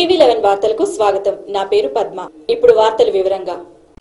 TV eleven వార్తలకు స్వాగతం నా పేరు పద్మ ఇప్పుడు వార్తలు వివరంగా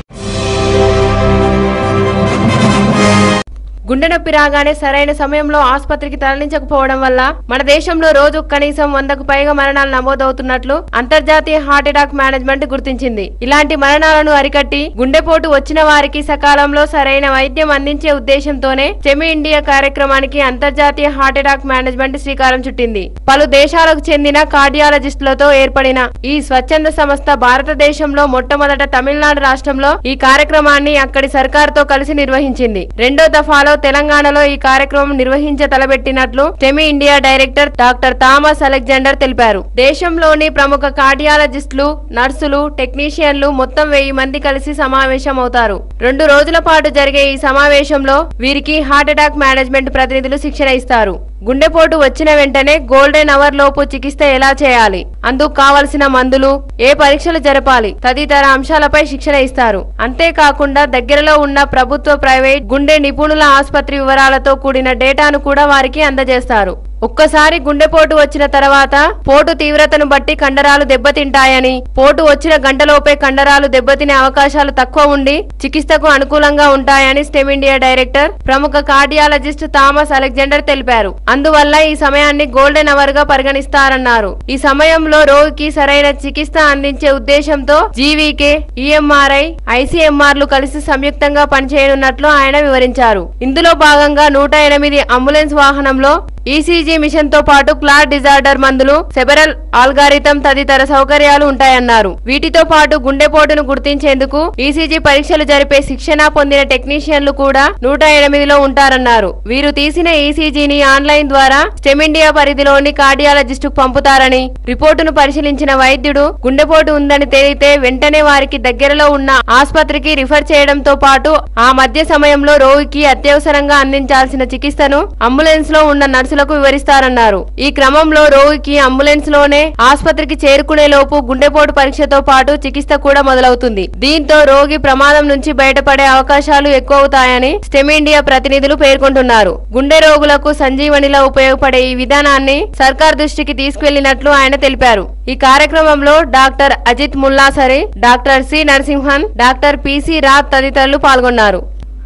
గుండె నొప్పి రాగానే సరైన సమయంలో ఆసుపత్రికి తరలించకపోవడం వల్ల మన దేశంలో రోజు కనీసం వందకు పైగా మరణాలు నమోదవుతున్నట్లు అంతర్జాతీయ హార్ట్ అటాక్ మేనేజ్మెంట్ గుర్తించింది ఇలాంటి మరణాలను అరికట్టి గుండెపోటు వచ్చిన వారికి సకాలంలో సరైన వైద్యం అందించే ఉద్దేశంతోనే సెమీ ఇండియా కార్యక్రమానికి అంతర్జాతీయ హార్ట్ అటాక్ మేనేజ్మెంట్ శ్రీకారం చుట్టింది పలు దేశాలకు చెందిన కార్డియాలజిస్టులతో ఏర్పడిన ఈ స్వచ్ఛంద సంస్థ భారతదేశంలో మొట్టమొదట తమిళనాడు రాష్ట్రంలో ఈ కార్యక్రమాన్ని అక్కడి సర్కారుతో కలిసి నిర్వహించింది రెండో దఫాలో తెలంగాణలో ఈ కార్యక్రమం నిర్వహించ తలబెట్టినట్లు STEMI India director doctor Thomas Alexander తెలిపారు దేశంలోని ప్రముఖ కార్డియాలజిస్టులు నర్సులు టెక్నీషియన్లు మొత్తం వెయ్యి మంది కలిసి సమావేశమవుతారు రెండు రోజుల పాటు జరిగే ఈ సమావేశంలో వీరికి హార్ట్ అటాక్ మేనేజ్మెంట్ ప్రతినిధులు శిక్షణ ఇస్తారు గుండెపోటు వచ్చిన వెంటనే గోల్డెన్ అవర్ లోపు చికిత్స ఎలా చేయాలి అందుకు కావలసిన మందులు ఏ పరీక్షలు జరపాలి తదితర అంశాలపై శిక్షణ ఇస్తారు అంతేకాకుండా దగ్గరలో ఉన్న ప్రభుత్వ ప్రైవేట్ గుండె నిపుణుల ఆసుపత్రి వివరాలతో కూడిన డేటాను కూడా వారికి అందజేస్తారు ఒక్కసారి గుండెపోటు వచ్చిన తర్వాత పోటు తీవ్రతను బట్టి కండరాలు దెబ్బతింటాయని పోటు వచ్చిన గంటలోపే కండరాలు దెబ్బతినే అవకాశాలు తక్కువ ఉండి చికిత్సకు అనుకూలంగా ఉంటాయని స్టెమ్ ఇండియా డైరెక్టర్ ప్రముఖ కార్డియాలజిస్ట్ థామస్ అలెగ్జాండర్ తెలిపారు అందువల్ల ఈ సమయాన్ని గోల్డెన్ అవర్ గా పరిగణిస్తారన్నారు ఈ సమయంలో రోగికి సరైన చికిత్స అందించే ఉద్దేశంతో జీవీకే ఈఎంఆర్ఐ ఐసీఎంఆర్లు కలిసి సంయుక్తంగా పనిచేయనున్నట్లు ఆయన వివరించారు ఇందులో భాగంగా నూట ఎనిమిది అంబులెన్స్ వాహనంలో ఈసీజీ మిషన్ తో పాటు క్లాట్ డిజార్డర్ మందులు సెబరల్ ఆల్గారిథం తదితర సౌకర్యాలు ఉంటాయన్నారు వీటితో పాటు గుండెపోటును గుర్తించేందుకు ఈసీజీ పరీక్షలు జరిపే శిక్షణ పొందిన టెక్నీషియన్లు కూడా నూట ఎనిమిదిలో ఉంటారన్నారు వీరు తీసిన ఈసీజీని ఆన్లైన్ ద్వారా స్టెమ్ ఇండియా పరిధిలోని కార్డియాలజిస్టుకు పంపుతారని రిపోర్టును పరిశీలించిన వైద్యుడు గుండెపోటు ఉందని తేలితే వెంటనే వారికి దగ్గరలో ఉన్న ఆసుపత్రికి రిఫర్ చేయడంతో పాటు ఆ మధ్య సమయంలో రోగికి అత్యవసరంగా అందించాల్సిన చికిత్సను అంబులెన్స్ లో ఉన్న నర్సులకు వివరిస్తారన్నారు ఈ క్రమంలో రోగికి అంబులెన్స్ లోనే ఆసుపత్రికి చేరుకునే లోపు గుండెపోటు పరీక్షతో పాటు చికిత్స కూడా మొదలవుతుంది దీంతో రోగి ప్రమాదం నుంచి బయటపడే అవకాశాలు ఎక్కువవుతాయని స్టెమ్ ఇండియా ప్రతినిధులు పేర్కొంటున్నారు గుండె రోగులకు సంజీవనిలా ఉపయోగపడే ఈ విధానాన్ని సర్కార్ దృష్టికి తీసుకువెళ్లినట్లు ఆయన తెలిపారు ఈ కార్యక్రమంలో doctor Ajit Mullasari doctor C Narasimhan doctor P C Rath తదితరులు పాల్గొన్నారు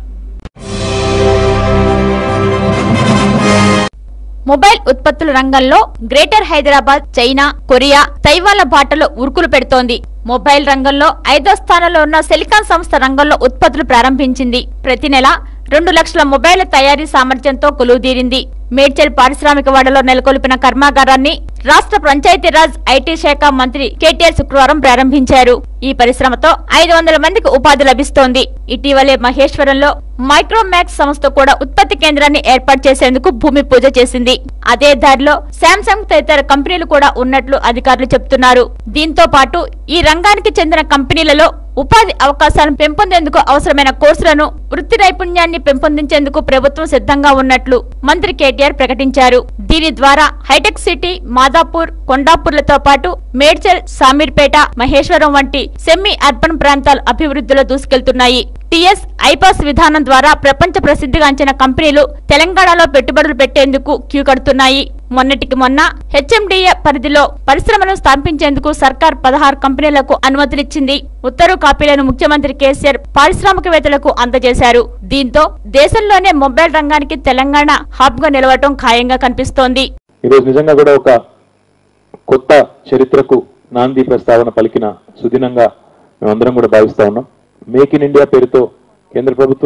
మొబైల్ ఉత్పత్తుల రంగంలో గ్రేటర్ హైదరాబాద్ చైనా కొరియా తైవాన్ల బాటలో ఉరుకులు పెడుతోంది మొబైల్ రంగంలో ఐదో స్థానంలో ఉన్న సెలికాన్ సంస్థ రంగంలో ఉత్పత్తులు ప్రారంభించింది ప్రతి నెల రెండు లక్షల మొబైల్ తయారీ సామర్థ్యంతో కొలువుదీరింది మేడ్చల్ పారిశ్రామికవాడలో నెలకొల్పిన కర్మాగారాన్ని రాష్ట్ర పంచాయతీరాజ్ ఐటీ శాఖ మంత్రి కేటీఆర్ శుక్రవారం ప్రారంభించారు ఈ పరిశ్రమతో ఐదు వందల మందికి ఉపాధి లభిస్తోంది ఇటీవలే మహేశ్వరంలో మైక్రోమాక్స్ సంస్థ కూడా ఉత్పత్తి కేంద్రాన్ని ఏర్పాటు చేసేందుకు భూమి పూజ చేసింది అదే దారిలో శాంసంగ్ తదితర కంపెనీలు కూడా ఉన్నట్లు అధికారులు చెబుతున్నారు దీంతో పాటు ఈ రంగానికి చెందిన కంపెనీలలో ఉపాధి అవకాశాలను పెంపొందేందుకు అవసరమైన కోర్సులను వృత్తి నైపుణ్యాన్ని పెంపొందించేందుకు ప్రభుత్వం సిద్ధంగా ఉన్నట్లు మంత్రి కేటీఆర్ ప్రకటించారు దీని ద్వారా హైటెక్ సిటీ మాదాపూర్ కొండాపూర్లతో పాటు మేడ్చల్ సామీర్పేట మహేశ్వరం వంటి సెమీ అర్బన్ ప్రాంతాలు అభివృద్ధిలో దూసుకెళ్తున్నాయి టిఎస్ ఐపాస్ విధానం ద్వారా ప్రపంచ ప్రసిద్ధిగాంచిన కంపెనీలు తెలంగాణలో పెట్టుబడులు పెట్టేందుకు క్యూ కడుతున్నాయి మొన్నటికి మొన్న హెచ్ఎండిఏ పరిధిలో పరిశ్రమను స్థాపించేందుకు సర్కార్ పదహారు కంపెనీలకు అనుమతులిచ్చింది ఉత్తర్వు కాపీలను ముఖ్యమంత్రి కేసీఆర్ పారిశ్రామికవేత్తలకు అందజేశారు దీంతో దేశంలోనే మొబైల్ రంగానికి తెలంగాణ హబ్ గా నిలవటం ఖాయంగా కనిపిస్తోంది ఈరోజు నిజంగా కూడా ఒక కొత్త చరిత్రకు నాంది ప్రస్తావన పలికిన సుదినంగా మేమందరం కూడా భావిస్తా ఉన్నాం మేక్ ఇన్ ఇండియా పేరుతో కేంద్ర ప్రభుత్వం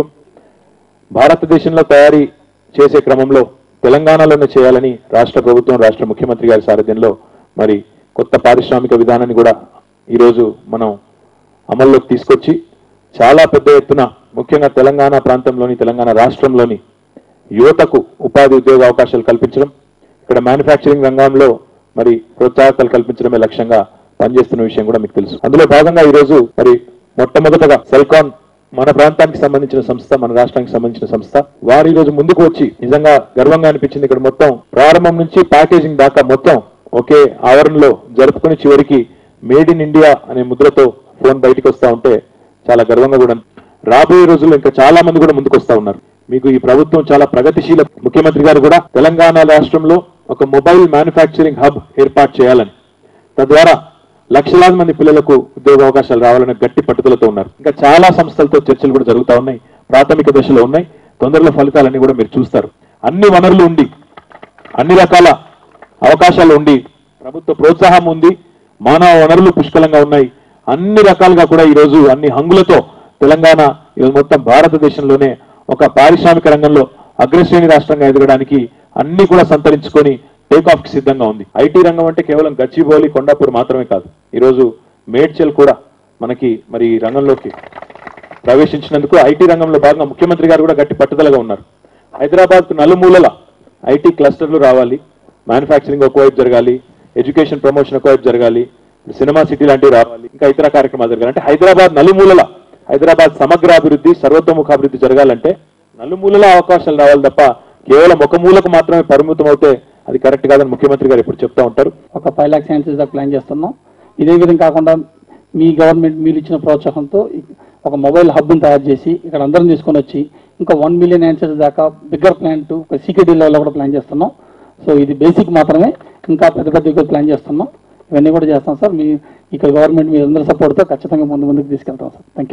భారతదేశంలో తయారీ చేసే క్రమంలో తెలంగాణలోనే చేయాలని రాష్ట్ర ప్రభుత్వం రాష్ట్ర ముఖ్యమంత్రి గారి సారథ్యంలో మరి కొత్త పారిశ్రామిక విధానాన్ని కూడా ఈరోజు మనం అమల్లోకి తీసుకొచ్చి చాలా పెద్ద ఎత్తున ముఖ్యంగా తెలంగాణ ప్రాంతంలోని తెలంగాణ రాష్ట్రంలోని యువతకు ఉపాధి ఉద్యోగ అవకాశాలు కల్పించడం ఇక్కడ మ్యానుఫ్యాక్చరింగ్ రంగంలో మరి ప్రోత్సాహకాలు కల్పించడమే లక్ష్యంగా పనిచేస్తున్న విషయం కూడా మీకు తెలుసు అందులో భాగంగా ఈ రోజు మరి మొట్టమొదటగా సెల్కాన్ మన ప్రాంతానికి సంబంధించిన సంస్థ మన రాష్ట్రానికి సంబంధించిన సంస్థ వారు ఈ రోజు ముందుకు వచ్చి నిజంగా గర్వంగా అనిపించింది ఇక్కడ మొత్తం ప్రారంభం నుంచి ప్యాకేజింగ్ దాకా మొత్తం ఒకే ఆవరణలో జరుపుకుని చివరికి మేడ్ ఇన్ ఇండియా అనే ముద్రతో ఫోన్ బయటికి వస్తా ఉంటే చాలా గర్వంగా కూడా రాబోయే రోజుల్లో ఇంకా చాలా మంది కూడా ముందుకు వస్తా ఉన్నారు మీకు ఈ ప్రభుత్వం చాలా ప్రగతిశీల ముఖ్యమంత్రి గారు కూడా తెలంగాణ రాష్ట్రంలో ఒక మొబైల్ మ్యానుఫ్యాక్చరింగ్ హబ్ ఏర్పాటు చేయాలని తద్వారా లక్షలాది మంది పిల్లలకు ఉద్యోగ అవకాశాలు రావాలనే గట్టి పట్టుదలతో ఉన్నారు ఇంకా చాలా సంస్థలతో చర్చలు కూడా జరుగుతా ఉన్నాయి ప్రాథమిక దశలో ఉన్నాయి తొందరలో ఫలితాలన్నీ కూడా మీరు చూస్తారు అన్ని వనరులు ఉండి అన్ని రకాల అవకాశాలు ఉండి ప్రభుత్వ ప్రోత్సాహం ఉంది మానవ వనరులు పుష్కలంగా ఉన్నాయి అన్ని రకాలుగా కూడా ఈరోజు అన్ని హంగులతో తెలంగాణ ఈరోజు మొత్తం భారతదేశంలోనే ఒక పారిశ్రామిక రంగంలో అగ్రశ్రేణి రాష్ట్రంగా ఎదగడానికి అన్ని కూడా సంతరించుకొని టేక్ ఆఫ్ కి సిద్ధంగా ఉంది ఐటీ రంగం అంటే కేవలం గచ్చిబౌలి కొండాపూర్ మాత్రమే కాదు ఈరోజు మేడ్చల్ కూడా మనకి మరి ఈ రంగంలోకి ప్రవేశించినందుకు ఐటీ రంగంలో భాగంగా ముఖ్యమంత్రి గారు కూడా గట్టి పట్టుదలగా ఉన్నారు హైదరాబాద్ నలుమూలల ఐటీ క్లస్టర్లు రావాలి మ్యానుఫ్యాక్చరింగ్ ఒకవైపు జరగాలి ఎడ్యుకేషన్ ప్రమోషన్ ఒకవైపు జరగాలి సినిమా సిటీ లాంటివి రావాలి ఇంకా ఇతర కార్యక్రమాలు జరగాలి అంటే హైదరాబాద్ నలుమూలల హైదరాబాద్ సమగ్ర అభివృద్ధి సర్వతోముఖ అభివృద్ధి జరగాలంటే నలుమూలల అవకాశాలు రావాలి తప్ప కేవలం ఒక మూలకు మాత్రమే పరిమితం అవుతే అది కరెక్ట్ కాదని ముఖ్యమంత్రి గారు ఇప్పుడు చెప్తా ఉంటారు ఒక ఫైవ్ ల్యాక్స్ సైన్సెస్ దాకా ప్లాన్ చేస్తున్నాం ఇదే విధంగా కాకుండా మీ గవర్నమెంట్ మీరు ఇచ్చిన ప్రోత్సాహంతో ఒక మొబైల్ హబ్ని తయారు చేసి ఇక్కడ అందరం తీసుకొని వచ్చి ఇంకా వన్ మిలియన్ యాన్సర్స్ దాకా బిగ్గర్ ప్లాంట్ ఒక సీక్రెట్ లెవెల్లో కూడా ప్లాన్ చేస్తున్నాం సో ఇది బేసిక్ మాత్రమే ఇంకా పెద్ద పెద్ద కూడా ప్లాన్ చేస్తున్నాం ఇవన్నీ కూడా చేస్తాం సార్ మీ ఇక్కడ గవర్నమెంట్ మీ అందరి సపోర్ట్తో ఖచ్చితంగా ముందు ముందుకు తీసుకెళ్తాం సార్ థ్యాంక్ యూ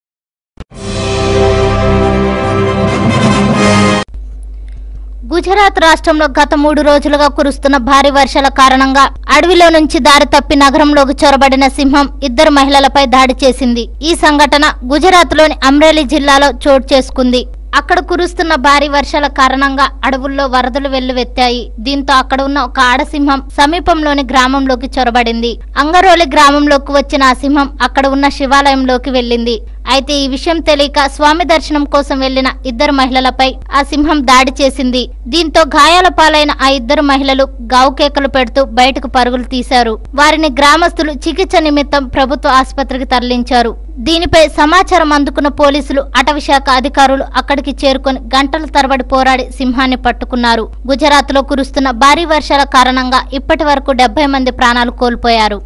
గుజరాత్ రాష్ట్రంలో గత మూడు రోజులుగా కురుస్తున్న భారీ వర్షాల కారణంగా అడవిలో నుంచి దారి తప్పి నగరంలోకి చొరబడిన సింహం ఇద్దరు మహిళలపై దాడి చేసింది ఈ సంఘటన గుజరాత్లోని అమ్రేలీ జిల్లాలో చోటు చేసుకుంది అక్కడ కురుస్తున్న భారీ వర్షాల కారణంగా అడవుల్లో వరదలు వెల్లువెత్తాయి దీంతో అక్కడ ఉన్న ఒక ఆడసింహం సమీపంలోని గ్రామంలోకి చొరబడింది అంగరోలి గ్రామంలోకి వచ్చిన ఆ సింహం అక్కడ ఉన్న శివాలయంలోకి వెళ్ళింది అయితే ఈ విషయం తెలియక స్వామి దర్శనం కోసం వెళ్లిన ఇద్దరు మహిళలపై ఆ సింహం దాడి చేసింది దీంతో గాయాల పాలైన ఆ ఇద్దరు మహిళలు గావు కేకలు పెడుతూ బయటకు పరుగులు తీశారు వారిని గ్రామస్తులు చికిత్స నిమిత్తం ప్రభుత్వ ఆసుపత్రికి తరలించారు దీనిపై సమాచారం అందుకున్న పోలీసులు అటవీ శాఖ అధికారులు అక్కడికి చేరుకొని గంటల తరబడి పోరాడి సింహాన్ని పట్టుకున్నారు గుజరాత్ లో కురుస్తున్న భారీ వర్షాల కారణంగా ఇప్పటి వరకు డెబ్బై మంది ప్రాణాలు కోల్పోయారు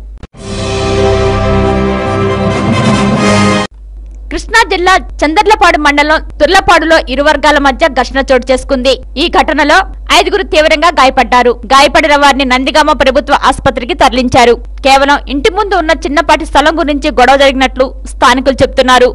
కృష్ణా జిల్లా చందర్లపాడు మండలం తుర్లపాడులో ఇరు వర్గాల మధ్య ఘర్షణ చోటు చేసుకుంది ఈ ఘటనలో ఐదుగురు తీవ్రంగా గాయపడ్డారు గాయపడిన వారిని నందిగామ ప్రభుత్వ ఆసుపత్రికి తరలించారు కేవలం ఇంటి ముందు ఉన్న చిన్నపాటి స్థలం గురించి గొడవ జరిగినట్లు స్థానికులు చెబుతున్నారు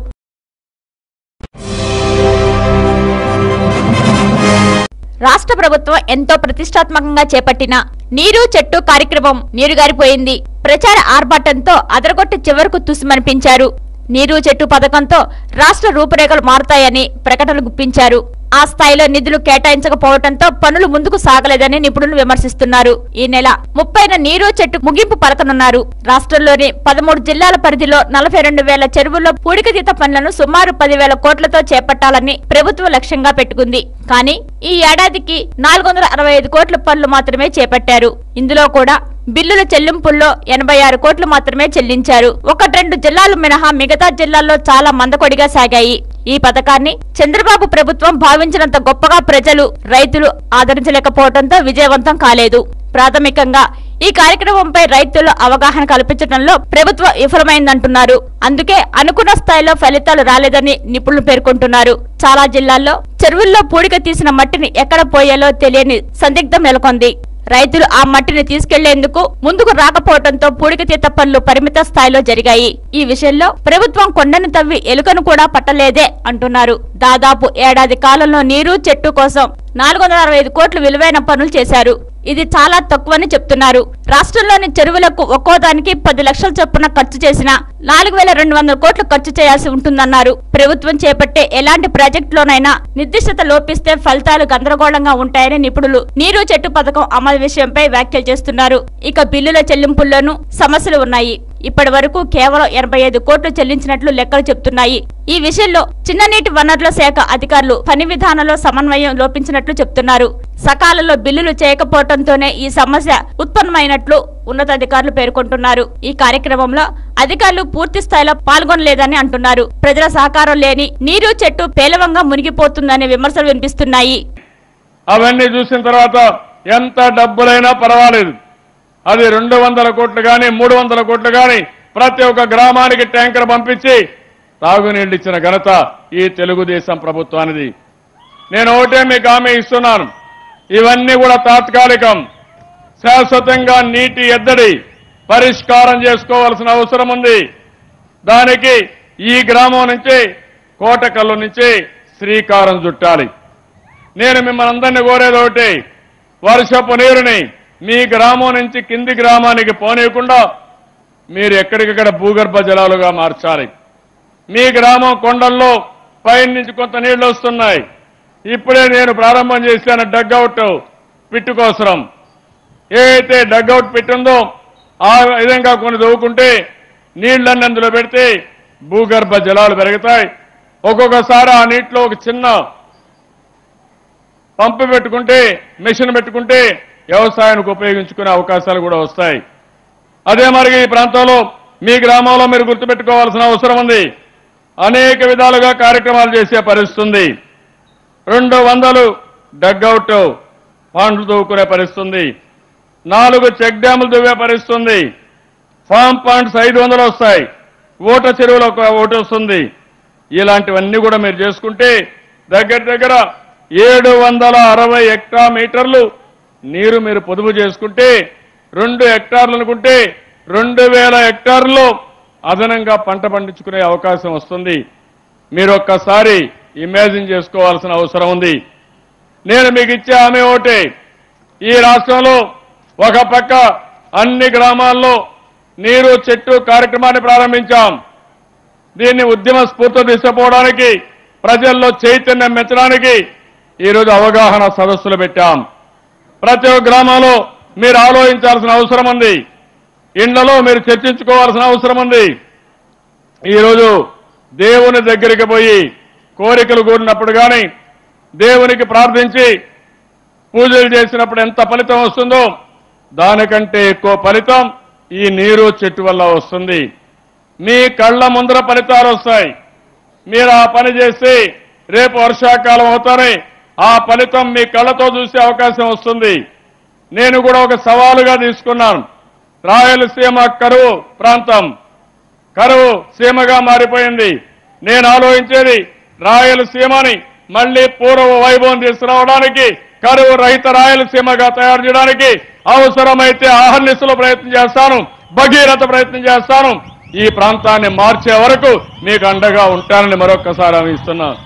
రాష్ట్ర ప్రభుత్వం ఎంతో ప్రతిష్టాత్మకంగా చేపట్టిన నీరు చెట్టు కార్యక్రమం నీరుగారిపోయింది ప్రచార ఆర్భాటంతో అదరగొట్టి చివరకు తుసిమనిపించారు నీరు చెట్టు పథకంతో రాష్ట్ర రూపురేఖలు మారుతాయని ప్రకటనలు గుప్పించారు ఆ స్థాయిలో నిధులు కేటాయించకపోవడంతో పనులు ముందుకు సాగలేదని నిపుణులు విమర్శిస్తున్నారు ఈ నెల ముప్పైన నీరు చెట్టు ముగింపు పలకనున్నారు రాష్ట్రంలోని పదమూడు జిల్లాల పరిధిలో నలభై రెండు వేల చెరువుల్లో పూడికతీత పనులను సుమారు పదివేల కోట్లతో చేపట్టాలని ప్రభుత్వం లక్ష్యంగా పెట్టుకుంది కానీ ఈ ఏడాదికి నాలుగు వందల అరవై ఐదు కోట్ల పనులు మాత్రమే చేపట్టారు ఇందులో కూడా బిల్లుల చెల్లింపుల్లో ఎనభై ఆరు కోట్లు మాత్రమే చెల్లించారు ఒకటి రెండు జిల్లాలు మినహా మిగతా జిల్లాల్లో చాలా మందకొడిగా సాగాయి ఈ పథకాన్ని చంద్రబాబు ప్రభుత్వం భావించినంత గొప్పగా ప్రజలు రైతులు ఆదరించలేకపోవడంతో విజయవంతం కాలేదు ప్రాథమికంగా ఈ కార్యక్రమంపై రైతులు అవగాహన కల్పించడంలో ప్రభుత్వం విఫలమైందంటున్నారు అందుకే అనుకున్న స్థాయిలో ఫలితాలు రాలేదని నిపుణులు పేర్కొంటున్నారు చాలా జిల్లాల్లో చెరువుల్లో పూడిక తీసిన మట్టిని ఎక్కడ పోయాలో తెలియని సందిగ్ధం నెలకొంది రైతులు ఆ మట్టిని తీసుకెళ్లేందుకు ముందుకు రాకపోవడంతో పూడికతీత పనులు పరిమిత స్థాయిలో జరిగాయి ఈ విషయంలో ప్రభుత్వం కొండను తవ్వి ఎలుకను కూడా పట్టలేదే అంటున్నారు దాదాపు ఏడాది కాలంలో నీరు చెట్టు కోసం నాలుగు వందల అరవై ఐదు కోట్లు విలువైన పనులు చేశారు ఇది చాలా తక్కువని చెప్తున్నారు రాష్ట్రంలోని చెరువులకు ఒక్కో దానికి పది లక్షల చొప్పున ఖర్చు చేసిన నాలుగు వేల రెండు వందల కోట్లు ఖర్చు చేయాల్సి ఉంటుందన్నారు ప్రభుత్వం చేపట్టే ఎలాంటి ప్రాజెక్టులోనైనా నిర్దిష్టత లోపిస్తే ఫలితాలు గందరగోళంగా ఉంటాయని నిపుణులు నీరు చెట్టు పథకం అమలు విషయంపై వ్యాఖ్యలు చేస్తున్నారు ఇక బిల్లుల చెల్లింపుల్లోనూ సమస్యలు ఉన్నాయి ఇప్పటి వరకు కేవలం ఎనభై ఐదు కోట్లు చెల్లించినట్లు లెక్కలు చెప్తున్నాయి ఈ విషయంలో చిన్ననీటి వనరుల శాఖ అధికారులు పని విధానంలో సమన్వయం లోపించినట్లు చెప్తున్నారు సకాలంలో బిల్లులు చేయకపోవడంతోనే ఈ సమస్య ఉత్పన్నమైనట్లు ఉన్నతాధికారులు పేర్కొంటున్నారు ఈ కార్యక్రమంలో అధికారులు పూర్తి స్థాయిలో పాల్గొనలేదని అంటున్నారు ప్రజల సహకారం లేని నీరు చెట్టు పేలవంగా మునిగిపోతుందనే విమర్శలు వినిపిస్తున్నాయి అవన్నీ చూసిన తర్వాత ఎంత డబ్బులైనా పర్వాలేదు అది రెండు వందల కోట్లు కానీ మూడు వందల కోట్లు కానీ ప్రతి ఒక్క గ్రామానికి ట్యాంకర్ పంపించి తాగునీళ్ళు ఇచ్చిన ఘనత ఈ తెలుగుదేశం ప్రభుత్వానిది నేను ఒకటే మీకు హామీ ఇస్తున్నాను ఇవన్నీ కూడా తాత్కాలికం శాశ్వతంగా నీటి ఎద్దడి పరిష్కారం చేసుకోవాల్సిన అవసరం ఉంది దానికి ఈ గ్రామం నుంచి కోటకల్లు నుంచి శ్రీకారం చుట్టాలి నేను మిమ్మల్ని అందరినీ కోరేది ఒకటి వర్షపు నీరుని మీ గ్రామం నుంచి కింది గ్రామానికి పోనీయకుండా మీరు ఎక్కడికక్కడ భూగర్భ జలాలుగా మార్చాలి మీ గ్రామం కొండల్లో పైన నుంచి కొంత నీళ్లు వస్తున్నాయి ఇప్పుడే నేను ప్రారంభం చేశాను డగ్అవుట్ పిట్టు కోసరం ఏదైతే డగ్అవుట్ పెట్టిందో ఆ విధంగా కొన్ని దవ్వుకుంటే నీళ్లన్నీ అందులో పెడితే భూగర్భ జలాలు పెరుగుతాయి ఒక్కొక్కసారి ఆ నీటిలో ఒక చిన్న పంపు పెట్టుకుంటే మెషిన్ పెట్టుకుంటే వ్యవసాయానికి ఉపయోగించుకునే అవకాశాలు కూడా వస్తాయి అదే మరి ఈ ప్రాంతంలో మీ గ్రామంలో మీరు గుర్తుపెట్టుకోవాల్సిన అవసరం ఉంది అనేక విధాలుగా కార్యక్రమాలు చేసే పరిస్థితి ఉంది రెండు వందలు డగ్అవుట్ పాండ్లు తవ్వుకునే పరిస్థితి ఉంది నాలుగు చెక్ డ్యాములు దువ్వే పరిస్థితి ఉంది ఫామ్ పాయింట్స్ ఐదు వందలు వస్తాయి ఓట చెరువులో ఒక ఓటు వస్తుంది ఇలాంటివన్నీ కూడా మీరు చేసుకుంటే దగ్గర దగ్గర ఏడు వందల అరవై హెక్టా మీటర్లు నీరు మీరు పొదుపు చేసుకుంటే రెండు హెక్టార్లు అనుకుంటే రెండు వేల హెక్టార్లు అదనంగా పంట పండించుకునే అవకాశం వస్తుంది మీరు ఒక్కసారి ఇమాజిన్ చేసుకోవాల్సిన అవసరం ఉంది నేను మీకు ఇచ్చే హామీ ఒకటే ఈ రాష్ట్రంలో ఒక పక్క అన్ని గ్రామాల్లో నీరు చెట్టు కార్యక్రమాన్ని ప్రారంభించాం దీన్ని ఉద్యమ స్ఫూర్తి తీసుకుపోవడానికి ప్రజల్లో చైతన్యం పెంచడానికి ఈరోజు అవగాహన సదస్సులు పెట్టాం ప్రతి ఒక్క గ్రామంలో మీరు ఆలోచించాల్సిన అవసరం ఉంది ఇండ్లలో మీరు చర్చించుకోవాల్సిన అవసరం ఉంది ఈరోజు దేవుని దగ్గరికి పోయి కోరికలు కూడినప్పుడు కానీ దేవునికి ప్రార్థించి పూజలు చేసినప్పుడు ఎంత ఫలితం వస్తుందో దానికంటే ఎక్కువ ఫలితం ఈ నీరు చెట్టు వల్ల వస్తుంది మీ కళ్ళ ముందర ఫలితాలు వస్తాయి మీరు ఆ పని చేసి రేపు వర్షాకాలం అవుతానే ఆ ఫలితం మీ కళ్ళతో చూసే అవకాశం వస్తుంది నేను కూడా ఒక సవాలుగా తీసుకున్నాను రాయలసీమ కరువు ప్రాంతం కరువు సీమగా మారిపోయింది నేను ఆలోచించేది రాయలసీమని మళ్ళీ పూర్వ వైభవం తీసుకురావడానికి కరువు రహిత రాయలసీమగా తయారు చేయడానికి అవసరమైతే ఆహర్నిశలో ప్రయత్నం చేస్తాను భగీరథ ప్రయత్నం చేస్తాను ఈ ప్రాంతాన్ని మార్చే వరకు మీకు అండగా ఉంటానని మరొక్కసారి హామీ ఇస్తున్నాను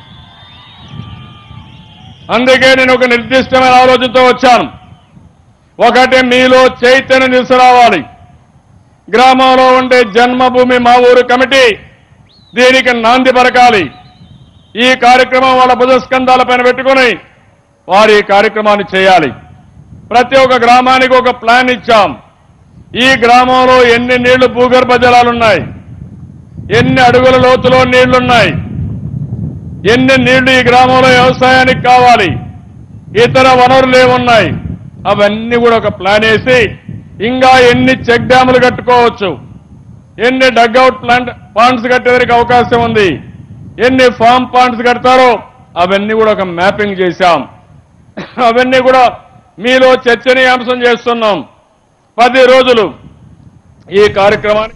అందుకే నేను ఒక నిర్దిష్టమైన ఆలోచనతో వచ్చాను ఒకటి మీలో చైతన్యం తీసుకురావాలి గ్రామంలో ఉండే జన్మభూమి మా ఊరు కమిటీ దీనికి నాంది పలకాలి ఈ కార్యక్రమం వాళ్ళ భుజస్కంధాలపైన పెట్టుకుని వారు ఈ కార్యక్రమాన్ని చేయాలి ప్రతి ఒక్క గ్రామానికి ఒక ప్లాన్ ఇచ్చాం ఈ గ్రామంలో ఎన్ని నీళ్లు భూగర్భ జలాలున్నాయి ఎన్ని అడుగుల లోతులో నీళ్లున్నాయి ఎన్ని నీళ్లు ఈ గ్రామంలో వ్యవసాయానికి కావాలి ఇతర వనరులు ఏమున్నాయి అవన్నీ కూడా ఒక ప్లాన్ వేసి ఇంకా ఎన్ని చెక్ డ్యాములు కట్టుకోవచ్చు ఎన్ని డగ్అవుట్ ప్లాంట్ పాండ్స్ కట్టేదానికి అవకాశం ఉంది ఎన్ని ఫామ్ పాండ్స్ కడతారో అవన్నీ కూడా ఒక మ్యాపింగ్ చేశాం అవన్నీ కూడా మీలో చర్చనీయాంశం చేస్తున్నాం పది రోజులు ఈ కార్యక్రమాన్ని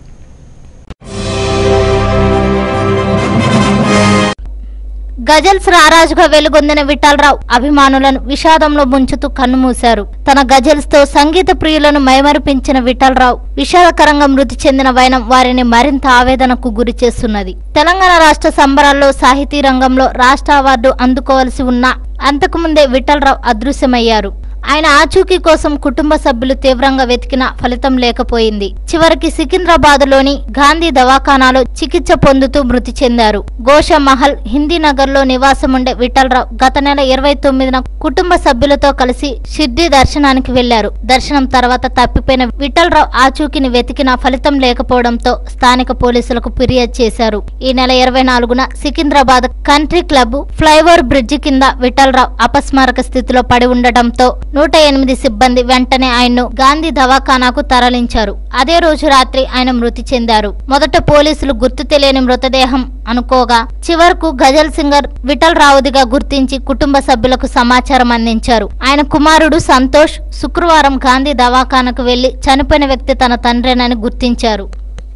గజల్స్ రారాజుగా వెలుగొందిన విఠలరావు అభిమానులను విషాదంలో ముంచుతూ కన్నుమూశారు తన గజల్స్ తో సంగీత ప్రియులను మైమరిపించిన విఠలరావు విషాదకరంగా మృతి చెందిన వైనం వారిని మరింత ఆవేదనకు గురి చేస్తున్నది తెలంగాణ రాష్ట్ర సంబరాల్లో సాహితీ రంగంలో రాష్ట్ర అవార్డు అందుకోవలసి ఉన్న అంతకుముందే విఠలరావు అదృశ్యమయ్యారు ఆయన ఆచూకీ కోసం కుటుంబ సభ్యులు తీవ్రంగా వెతికినా ఫలితం లేకపోయింది చివరికి సికింద్రాబాద్ లోని గాంధీ దవాఖానాలో చికిత్స పొందుతూ మృతి చెందారు గోష మహల్ హిందీ నగర్ లో నివాసముండే విఠలరావు గత నెల ఇరవై తొమ్మిదిన కుటుంబ సభ్యులతో కలిసి షిర్డీ దర్శనానికి వెళ్లారు దర్శనం తర్వాత తప్పిపోయిన విఠలరావు ఆచూకీని వెతికినా ఫలితం లేకపోవడంతో స్థానిక పోలీసులకు ఫిర్యాదు చేశారు ఈ నెల ఇరవై నాలుగున Secunderabad country club flyover bridge కింద విఠలరావు అపస్మారక స్థితిలో పడి ఉండటంతో నూట ఎనిమిది సిబ్బంది వెంటనే ఆయన్ను గాంధీ దవాఖానాకు తరలించారు అదే రోజు రాత్రి ఆయన మృతి చెందారు మొదట పోలీసులు గుర్తు తెలియని మృతదేహం అనుకోగా చివరకు గజల్ సింగర్ విఠల్ రావుదిగా గుర్తించి కుటుంబ సభ్యులకు సమాచారం అందించారు ఆయన కుమారుడు సంతోష్ శుక్రవారం గాంధీ దవాఖానకు వెళ్లి చనిపోయిన వ్యక్తి తన తండ్రేనని గుర్తించారు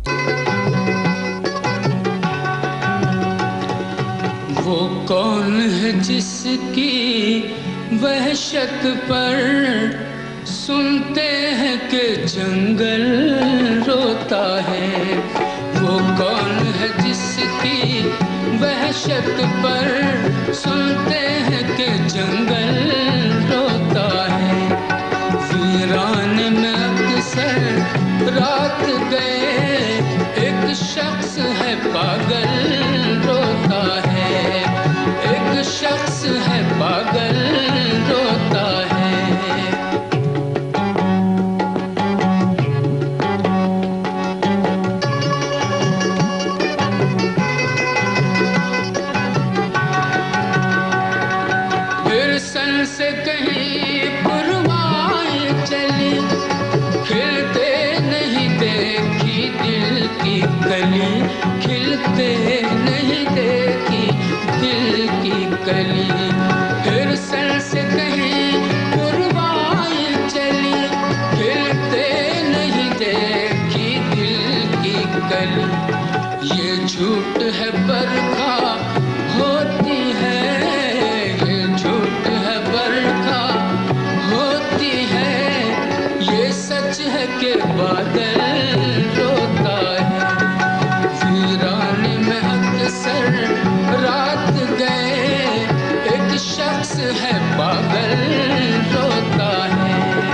वो कौन है जिसकी वहशत पर सुनते हैं कि जंगल वहशत पर सुनते हैं कि जंगल रोता है वीरान में अक्सर रात गए एक शख्स है पागल रोता है एक शख्स है पागल रोता है फिर सन से कहीं पुरवाई चली खिलते नहीं देखी दिल की कली खिलते नहीं देखी दिल की कली फिर सन से कहीं पुरवाई चली खिलते नहीं देखी दिल की कली ये झूठ है बरखा होती है ये झूठ है बरखा होती है ये सच है कि बादल रोता है वीरान में अक्सर रात गए एक शख्स है पागल रोता है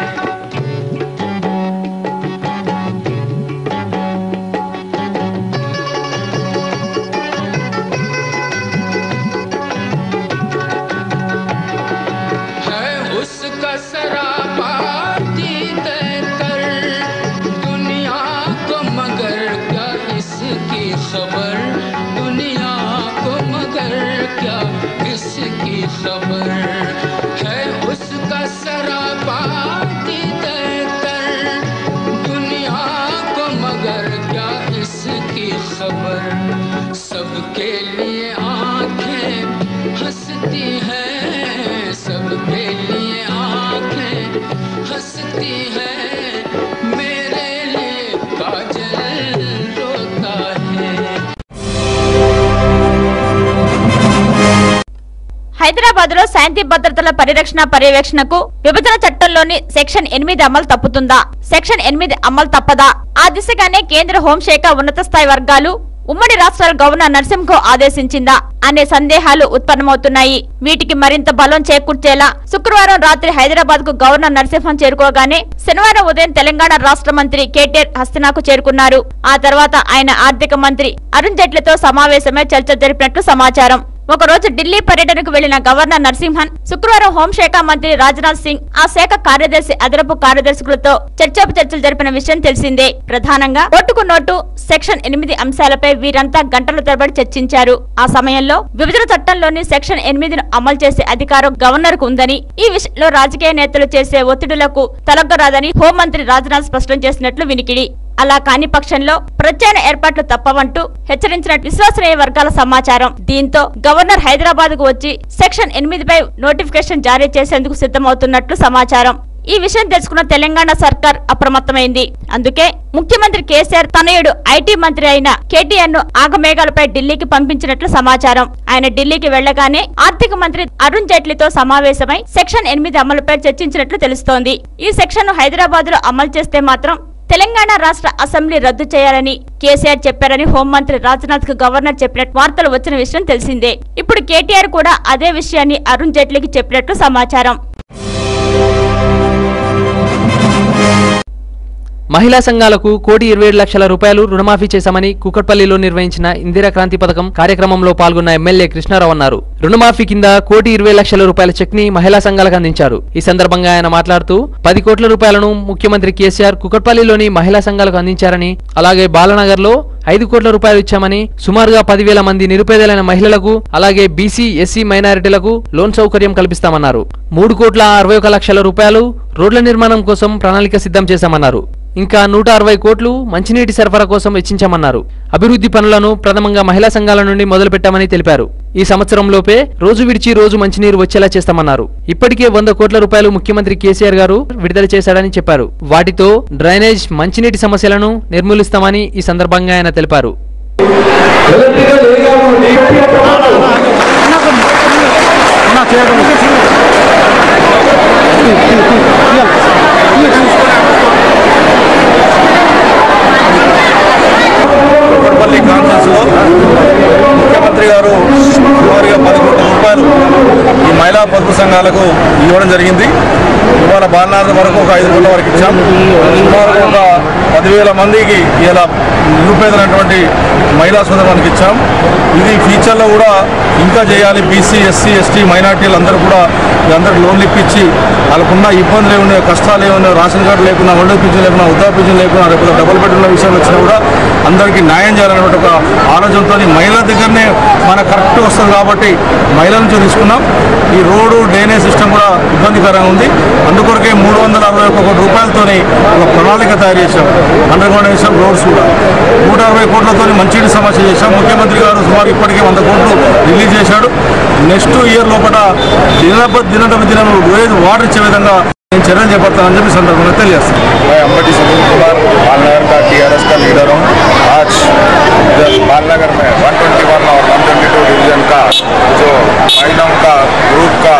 है उसका सरापा दीद कर दुनिया को मगर क्या इसकी खबर दुनिया को मगर क्या इसकी खबर है उसका सरापा दीद कर दुनिया को मगर क्या इसकी खबर सबके लिए आंखें हंसती हैं सबके लिए आंखें हंसती हैं मेरे लिए काजल रोता है హైదరాబాద్ లో శాంతి భద్రతల పరిరక్షణ పర్యవేక్షణకు విభజన చట్టంలోని సెక్షన్ ఎనిమిది అమలు తప్పుతుందా సెక్షన్ ఎనిమిది అమలు తప్పదా ఆ దిశగానే కేంద్ర హోంశాఖ ఉన్నత స్థాయి వర్గాలు ఉమ్మడి రాష్ట్రాల గవర్నర్ నరసింహకు ఆదేశించిందా అనే సందేహాలు ఉత్పన్నమవుతున్నాయి వీటికి మరింత బలం చేకూర్చేలా శుక్రవారం రాత్రి హైదరాబాద్ కు గవర్నర్ నరసింహన్ చేరుకోగానే శనివారం ఉదయం తెలంగాణ రాష్ట్ర మంత్రి కేటీఆర్ హస్తినాకు చేరుకున్నారు ఆ తర్వాత ఆయన ఆర్థిక మంత్రి అరుణ్ జైట్లీతో సమావేశమై చర్చ జరిపినట్లు సమాచారం ఒక రోజు ఢిల్లీ పర్యటనకు వెళ్లిన గవర్నర్ నరసింహన్ శుక్రవారం హోంశాఖ మంత్రి రాజ్నాథ్ సింగ్ ఆ శాఖ కార్యదర్శి అదనపు కార్యదర్శులతో చర్చోప చర్చలు జరిపిన విషయం తెలిసిందే ప్రధానంగా ఓటుకు నోటు సెక్షన్ ఎనిమిది అంశాలపై వీరంతా గంటల తరబడి చర్చించారు ఆ సమయంలో విభజన చట్టంలోని సెక్షన్ ఎనిమిదిను అమలు చేసే అధికారం గవర్నర్ కు ఉందని ఈ విషయంలో రాజకీయ నేతలు చేసే ఒత్తిడులకు తలొగ్గరాదని హోంమంత్రి రాజ్నాథ్ స్పష్టం చేసినట్లు వినికిడి అలా కాని పక్షంలో ప్రత్యామ్నాయ ఏర్పాట్లు తప్పవంటూ హెచ్చరించినట్టు విశ్వసనీయ వర్గాల సమాచారం దీంతో గవర్నర్ హైదరాబాద్ కు వచ్చి సెక్షన్ ఎనిమిదిపై నోటిఫికేషన్ జారీ చేసేందుకు సిద్ధమవుతున్నట్లు సమాచారం ఈ విషయం తెలుసుకున్న తెలంగాణ సర్కార్ అప్రమత్తమైంది అందుకే ముఖ్యమంత్రి కేసీఆర్ తనయుడు ఐటీ మంత్రి అయిన కేటీఆర్ ను ఆగమేఘాలపై ఢిల్లీకి పంపించినట్లు సమాచారం ఆయన ఢిల్లీకి వెళ్లగానే ఆర్థిక మంత్రి అరుణ్ జైట్లీతో సమావేశమై సెక్షన్ ఎనిమిది అమలుపై చర్చించినట్లు తెలుస్తోంది ఈ సెక్షన్ ను హైదరాబాద్ లో అమలు చేస్తే మాత్రం తెలంగాణ రాష్ట్ర అసెంబ్లీ రద్దు చేయాలని కేసీఆర్ చెప్పారని హోంమంత్రి రాజ్నాథ్ కు గవర్నర్ చెప్పినట్టు వార్తలు వచ్చిన విషయం తెలిసిందే ఇప్పుడు కేటీఆర్ కూడా అదే విషయాన్ని అరుణ్ జైట్లీకి చెప్పినట్లు సమాచారం మహిళా సంఘాలకు కోటి ఇరవై ఏడు లక్షల రూపాయలు రుణమాఫీ చేశామని కుకట్పల్లిలో నిర్వహించిన ఇందిరా క్రాంతి పథకం కార్యక్రమంలో పాల్గొన్న ఎమ్మెల్యే కృష్ణారావు అన్నారు రుణమాఫీ కింద కోటి ఇరవై లక్షల రూపాయల చెక్ ని మహిళా సంఘాలకు అందించారు ఈ సందర్భంగా ఆయన మాట్లాడుతూ పది కోట్ల రూపాయలను ముఖ్యమంత్రి కేసీఆర్ కుకట్పల్లిలోని మహిళా సంఘాలకు అందించారని అలాగే బాలనగర్ లో ఐదు కోట్ల రూపాయలు ఇచ్చామని సుమారుగా పదివేల మంది నిరుపేదలైన మహిళలకు అలాగే బీసీ ఎస్సీ మైనారిటీలకు లోన్ సౌకర్యం కల్పిస్తామన్నారు మూడు కోట్ల అరవై ఒక లక్షల రూపాయలు రోడ్ల నిర్మాణం కోసం ప్రణాళిక సిద్ధం చేశామన్నారు ఇంకా నూట అరవై కోట్లు మంచినీటి సరఫరా కోసం వెచ్చించామన్నారు అభివృద్ధి పనులను ప్రథమంగా మహిళా సంఘాల నుండి మొదలుపెట్టామని తెలిపారు ఈ సంవత్సరంలోపే రోజు విడిచి రోజు మంచినీరు వచ్చేలా చేస్తామన్నారు ఇప్పటికే వంద కోట్ల రూపాయలు ముఖ్యమంత్రి కేసీఆర్ గారు విడుదల చేశాడని చెప్పారు వాటితో డ్రైనేజ్ మంచినీటి సమస్యలను నిర్మూలిస్తామని ఈ సందర్భంగా ఆయన తెలిపారు కుక్కడపల్లి కాన్ఫరెన్స్ లో ముఖ్యమంత్రి గారు సంఘాలకు ఇవ్వడం జరిగింది ఇవాళ బాలనాథ వరకు ఒక ఐదు కోట్ల వరకు ఇచ్చాం సుమారు ఒక పదివేల మందికి ఇలా నిరుపేదైనటువంటి మహిళా సోదరులకు ఇచ్చాం ఇది ఫ్యూచర్లో కూడా ఇంకా చేయాలి బీసీ ఎస్సీ ఎస్టీ మైనార్టీలు అందరూ కూడా అందరికి లోన్లు ఇప్పించి వాళ్ళకున్న ఇబ్బందులు ఏమైనా కష్టాలు ఏమైనా రేషన్ కార్డు లేకున్నా ఒళ్ళు పింఛన్ లేకున్నా ఉద్దా పింఛన్ లేకున్నా రేపు డబుల్ బెడ్రూమ్ల విషయం వచ్చినా కూడా అందరికీ న్యాయం చేయాలనే ఒక ఆలోచనతో మహిళల దగ్గరనే మనకు కరెక్ట్ వస్తుంది కాబట్టి మహిళల నుంచి తీసుకున్నాం ఈ రోడ్డు డ్రైనేజ్ సిస్టమ్ కూడా ఇబ్బందికరంగా ఉంది అందుకొరకే మూడు వందల అరవై ఒక్క కోటి రూపాయలతోని ఒక ప్రణాళిక తయారు చేశాం అండర్ గ్రౌండ్ వేసాం రోడ్స్ కూడా నూట అరవై కోట్లతో మంచినీటి సమస్య చేశాం ముఖ్యమంత్రి గారు సుమారు ఇప్పటికే వంద కోట్లు రిలీజ్ చేశాడు నెక్స్ట్ ఇయర్ లోపల దినప దినటం దినం రోజు వాటర్ ఇచ్చే విధంగా నేను చర్యలు చేపడతానని చెప్పి ఈ సందర్భంగా తెలియజేస్తాను मैं अम्बटी सुनील कुमार बालनगर का टीआरएस का लीडर हूँ आज इधर बालनगर में 121 और 122 डिवीजन का जो महिलाओं का ग्रुप का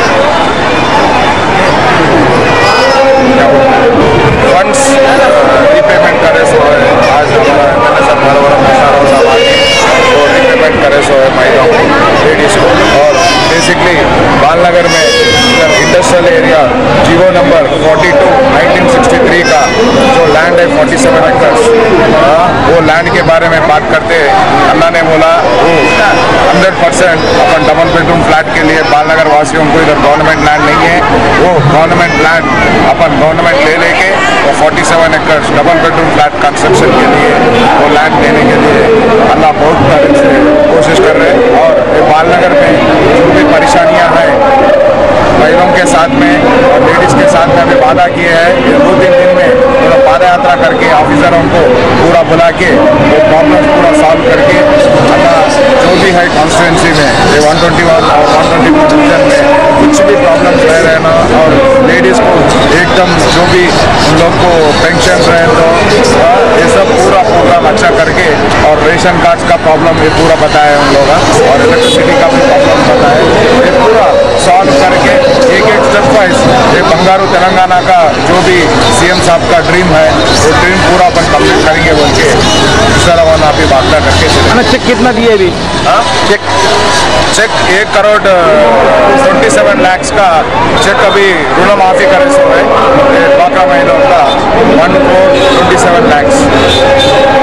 फंड्स रीपेमेंट करे सो है आज हमारा एम एल ए साहब नरवरम कृष्णाराव साहब आके तो रीपेमेंट करे सो है महिलाओं को लेडीज को और बेसिकली बालनगर में इधर इंडस्ट्रियल एरिया जीवो नंबर 42 1963 का जो लैंड है 47 एकर्स वो लैंड के बारे में बात करते अन्ना ने बोला वो 100 परसेंट अपन डबल बेडरूम फ्लैट के लिए बालनगर वासियों को इधर गवर्नमेंट लैंड नहीं है वो गवर्नमेंट लैंड अपन गवर्नमेंट ले लेके वो 47 acres double bedroom flat construction के लिए वो लैंड लेने के लिए अल्लाह बहुत तारीफ से कोशिश कर रहे हैं और ये बालनगर में जो भी परेशानियां हैं महिलाओं के साथ में और लेडीज के साथ में अभी वादा किए हैं ये दो तीन दिन में पूरा पाद यात्रा करके ऑफिसरों को पूरा बुला के वो प्रॉब्लम पूरा सॉल्व करके अल्लाह जो भी है कॉन्स्टिट्यूंसी में ये 121 और 122 डिवीजन में कुछ भी प्रॉब्लम रह रहे ना और लेडीज को एकदम जो भी उन लोग को पेंशन रहे तो हाँ, ये सब पूरा प्रोग्राम अच्छा करके और रेशन कार्ड का प्रॉब्लम ये पूरा बताया उन लोग हाँ, और इलेक्ट्रिसिटी का भी प्रॉब्लम बताया ये पूरा सॉल्व करके एक एक स्टेप वाइज ये बंगारू तेलंगाना का जो भी सीएम साहब का ड्रीम है वो ड्रीम पूरा अपन कंप्लीट करेंगे बोल के दूसरा वाला अभी वार्ता करके चले चेक कितना दिए अभी हाँ? चेक चेक एक करोड़ ट्वेंटी सेवन लैक्स का चेक अभी ऋण माफी करे सो है ये बाका महिलाओं का one crore twenty seven lakhs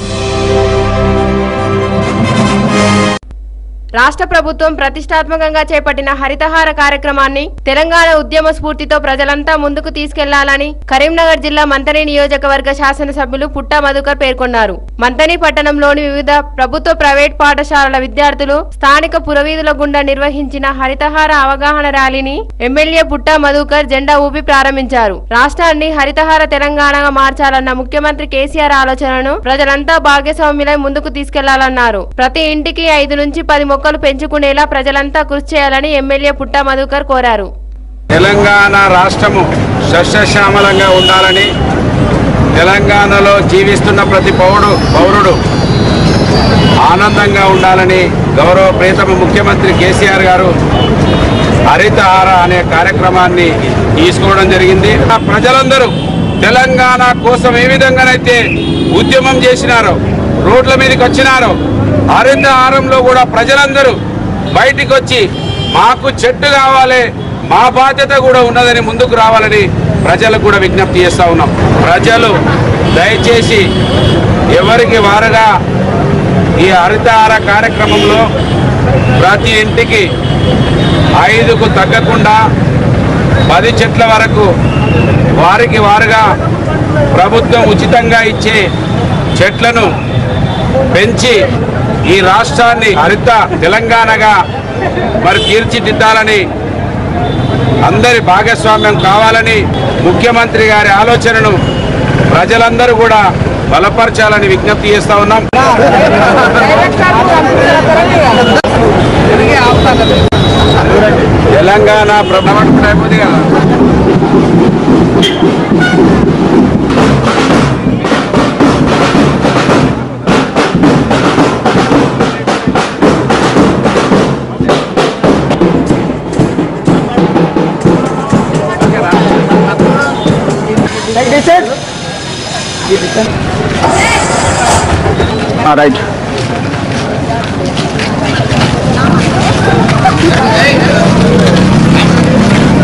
రాష్ట్ర ప్రభుత్వం ప్రతిష్టాత్మకంగా చేపట్టిన హరితహార కార్యక్రమాన్ని తెలంగాణ ఉద్యమ స్ఫూర్తితో ప్రజలంతా ముందుకు తీసుకెళ్లాలని కరీంనగర్ జిల్లా మంతని నియోజకవర్గ శాసనసభ్యులు పుట్టా మధుకర్ పేర్కొన్నారు మంతని పట్టణంలోని వివిధ ప్రభుత్వ ప్రైవేట్ పాఠశాలల విద్యార్థులు స్థానిక పురవీధుల గుండా నిర్వహించిన హరితహార అవగాహన ర్యాలీని ఎమ్మెల్యే పుట్టా మధుకర్ జెండా ఊపి ప్రారంభించారు రాష్ట్రాన్ని హరితహార తెలంగాణగా మార్చాలన్న ముఖ్యమంత్రి కేసీఆర్ ఆలోచనను ప్రజలంతా భాగస్వామ్యులై ముందుకు తీసుకెళ్లాలన్నారు ప్రతి ఇంటికి ఐదు నుంచి పది మొక్కలు పెంచుకునేలా ప్రజలంతా కృషి చేయాలని ఎమ్మెల్యే పుట్టా మధుకర్ కోరారు తెలంగాణ రాష్ట్రము సస్యశ్యామలంగా ఉండాలని తెలంగాణలో జీవిస్తున్న ప్రతి పౌరుడు పౌరుడు ఆనందంగా ఉండాలని గౌరవ ప్రియతమ ముఖ్యమంత్రి కేసీఆర్ గారు హరితహార అనే కార్యక్రమాన్ని తీసుకోవడం జరిగింది ఆ ప్రజలందరూ తెలంగాణ కోసం ఏ విధంగానైతే ఉద్యమం చేసినారో రోడ్ల మీదకి వచ్చినారో హరితహారంలో కూడా ప్రజలందరూ బయటికి వచ్చి మాకు చెట్టు కావాలి మా బాధ్యత కూడా ఉన్నదని ముందుకు రావాలని ప్రజలకు కూడా విజ్ఞప్తి చేస్తా ఉన్నాం ప్రజలు దయచేసి ఎవరికి వారుగా ఈ హరితహార కార్యక్రమంలో ప్రతి ఇంటికి ఐదుకు తగ్గకుండా పది చెట్ల వరకు వారికి వారుగా ప్రభుత్వం ఉచితంగా ఇచ్చే చెట్లను పెంచి ఈ రాష్ట్రాన్ని హరిత తెలంగాణగా మరి తీర్చిదిద్దాలని అందరి భాగస్వామ్యం కావాలని ముఖ్యమంత్రి గారి ఆలోచనను ప్రజలందరూ కూడా బలపరచాలని విజ్ఞప్తి చేస్తా ఉన్నాం తెలంగాణ ప్రభుత్వం అయిపోతుంది కదా రైట్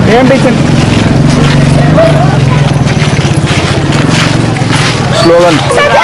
స్లోగన్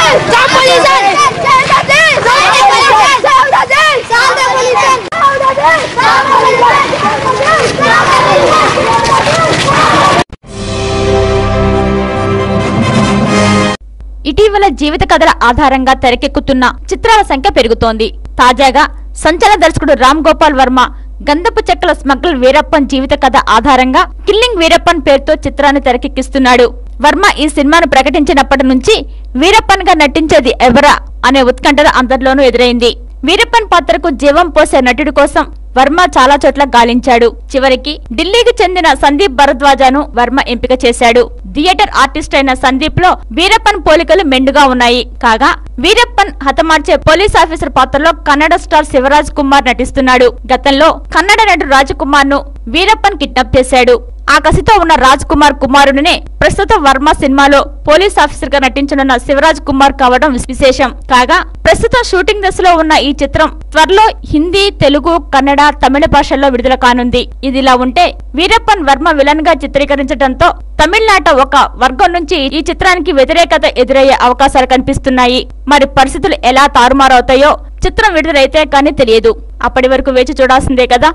ఇటీవల జీవిత కథల ఆధారంగా తెరకెక్కుతున్న చిత్రాల సంఖ్య పెరుగుతోంది తాజాగా సంచలన దర్శకుడు రామ్ గోపాల్ వర్మ గంధపు చెక్కల స్మగ్లర్ వీరప్పన్ జీవిత కథ ఆధారంగా కిల్లింగ్ వీరప్పన్ పేరుతో చిత్రాన్ని తెరకెక్కిస్తున్నాడు వర్మ ఈ సినిమాను ప్రకటించినప్పటి నుంచి వీరప్పన్ గా నటించేది ఎవరా అనే ఉత్కంఠత అందరిలోనూ ఎదురైంది వీరప్పన్ పాత్రకు జీవం పోసే నటుడి కోసం వర్మ చాలా చోట్ల గాలించాడు చివరికి ఢిల్లీకి చెందిన సందీప్ భరద్వాజను వర్మ ఎంపిక చేశాడు థియేటర్ ఆర్టిస్ట్ అయిన సందీప్ లో వీరప్పన్ పోలికలు మెండుగా ఉన్నాయి కాగా వీరప్పన్ హతమార్చే పోలీస్ ఆఫీసర్ పాత్రలో కన్నడ స్టార్ శివరాజ్ కుమార్ నటిస్తున్నాడు గతంలో కన్నడ నటుడు రాజకుమార్ ను వీరప్పన్ కిడ్నాప్ చేశాడు ఆ కసితో ఉన్న రాజ్ కుమార్ కుమారుడినే ప్రస్తుతం వర్మ సినిమాలో పోలీస్ ఆఫీసర్ గా నటించనున్న శివరాజ్ కుమార్ కావడం విశేషం కాగా ప్రస్తుతం షూటింగ్ దశలో ఉన్న ఈ చిత్రం త్వరలో హిందీ తెలుగు కన్నడ తమిళ భాషల్లో విడుదల కానుంది ఇదిలా ఉంటే వీరప్పన్ వర్మ విలన్ గా చిత్రీకరించడంతో తమిళనాట ఒక వర్గం నుంచి ఈ చిత్రానికి వ్యతిరేకత ఎదురయ్యే అవకాశాలు కనిపిస్తున్నాయి మరి పరిస్థితులు ఎలా తారుమారవుతాయో చిత్రం విడుదలైతే కానీ తెలియదు అప్పటి వరకు వేచి చూడాల్సిందే కదా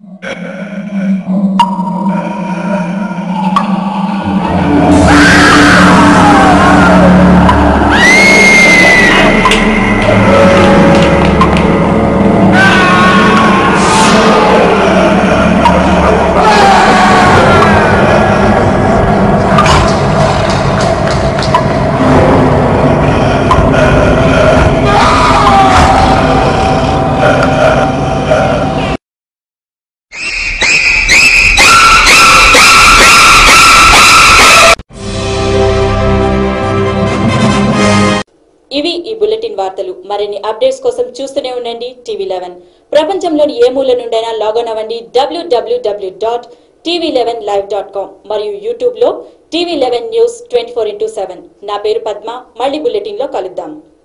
ఇవి ఈ బులెటిన్ వార్తలు మరిన్ని అప్డేట్స్ కోసం చూస్తూనే ఉండండి టీవీ లెవెన్ ప్రపంచంలోని ఏ మూల నుండైనా లాగిన్ అవ్వండి W W W dot TV eleven live dot com మరియు యూట్యూబ్ లో TV eleven news twenty four into seven నా పేరు పద్మ మళ్ళీ బులెటిన్ లో కలుద్దాం